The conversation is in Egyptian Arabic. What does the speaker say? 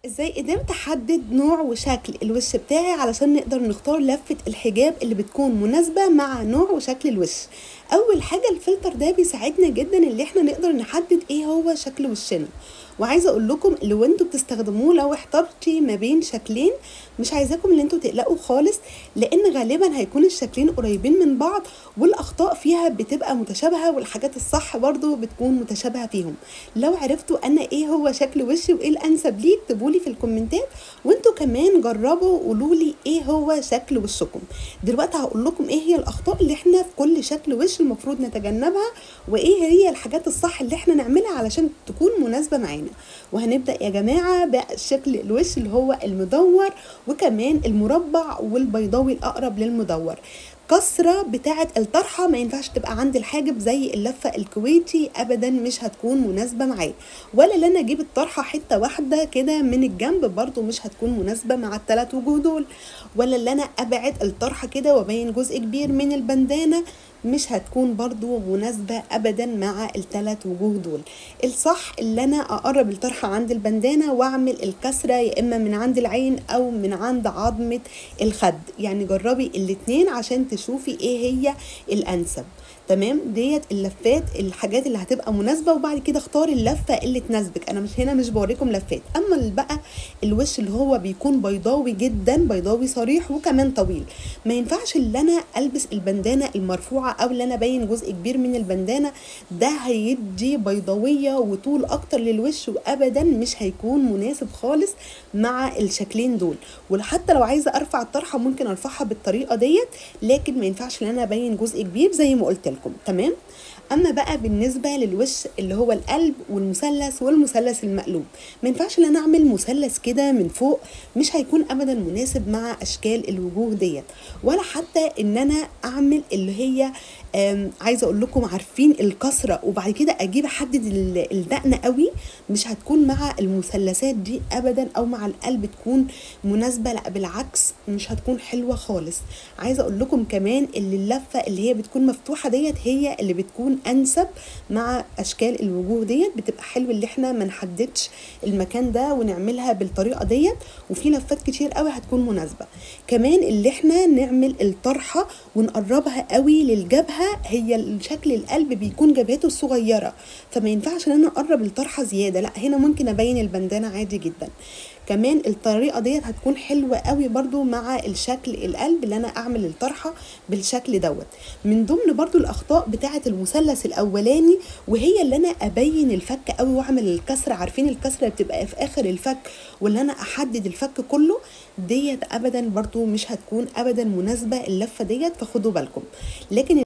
ازاي قدرت احدد نوع وشكل الوش بتاعي علشان نقدر نختار لفة الحجاب اللي بتكون مناسبة مع نوع وشكل الوش اول حاجة الفلتر ده بيساعدنا جدا اللي احنا نقدر نحدد ايه هو شكل وشنا وعايزه اقول لكم لو انتوا بتستخدموه لو احترتي ما بين شكلين مش عايزاكم ان انتوا تقلقوا خالص لان غالبا هيكون الشكلين قريبين من بعض والاخطاء فيها بتبقى متشابهه والحاجات الصح برضو بتكون متشابهه فيهم لو عرفتوا انا ايه هو شكل وشي وايه الانسب ليه اكتبوا لي في الكومنتات وانتوا كمان جربوا وقولوا لي ايه هو شكل وشكم دلوقتي هقول لكم ايه هي الاخطاء اللي احنا في كل شكل وش المفروض نتجنبها وايه هي الحاجات الصح اللي احنا نعملها علشان تكون مناسبه معانا وهنبدا يا جماعه بشكل الوش اللي هو المدور وكمان المربع والبيضاوي الاقرب للمدور كسره بتاعه الطرحه ما ينفعش تبقى عند الحاجب زي اللفه الكويتي ابدا مش هتكون مناسبه معاه ولا اللي انا اجيب الطرحه حته واحده كده من الجنب برضو مش هتكون مناسبه مع الثلاث وجوه دول ولا اللي انا ابعد الطرحه كده وابين جزء كبير من البندانه مش هتكون برضو مناسبة أبدا مع الثلاث وجوه دول الصح اللي أنا أقرب الطرحة عند البندانة وأعمل الكسرة يا إما من عند العين أو من عند عظمة الخد يعني جربي الاتنين عشان تشوفي إيه هي الأنسب تمام ديت اللفات الحاجات اللي هتبقى مناسبه وبعد كده اختاري اللفه اللي تناسبك انا مش هنا مش بوريكم لفات اما بقى الوش اللي هو بيكون بيضاوي جدا بيضاوي صريح وكمان طويل ما ينفعش اللي انا البس البندانه المرفوعه او اللي انا ابين جزء كبير من البندانه ده هيدي بيضاويه وطول اكتر للوش وابدا مش هيكون مناسب خالص مع الشكلين دول وحتى لو عايزه ارفع الطرحه ممكن ارفعها بالطريقه ديت لكن ما ينفعش ان انا ابين جزء كبير زي ما قلت لكم تمام اما بقى بالنسبه للوش اللي هو القلب والمثلث والمثلث المقلوب ما ينفعش ان انا اعمل مثلث كده من فوق مش هيكون ابدا مناسب مع اشكال الوجوه ديت ولا حتى ان انا اعمل اللي هي عايزه اقول لكم عارفين الكسره وبعد كده اجيب احدد الدقن قوي مش هتكون مع المثلثات دي ابدا او مع القلب تكون مناسبه لا بالعكس مش هتكون حلوه خالص عايزه اقول لكم كمان اللي اللفه اللي هي بتكون مفتوحه ديت هي اللي بتكون انسب مع اشكال الوجوه ديت بتبقى حلو اللي احنا ما نحددش المكان ده ونعملها بالطريقه ديت وفي لفات كتير قوي هتكون مناسبه كمان اللي احنا نعمل الطرحه ونقربها قوي للجبهه هي شكل القلب بيكون جبهته صغيره فما ينفعش ان انا اقرب الطرحه زياده لا هنا ممكن ابين البندانه عادي جدا كمان الطريقه ديت هتكون حلوه قوي برضو مع الشكل القلب اللي انا اعمل الطرحه بالشكل دوت من ضمن برضو الاخطاء بتاعه المثلث الاولاني وهي اللي انا ابين الفك قوي واعمل الكسره عارفين الكسره اللي بتبقى في اخر الفك واللي انا احدد الفك كله ديت ابدا برضو مش هتكون ابدا مناسبه اللفه ديت فخدوا بالكم لكن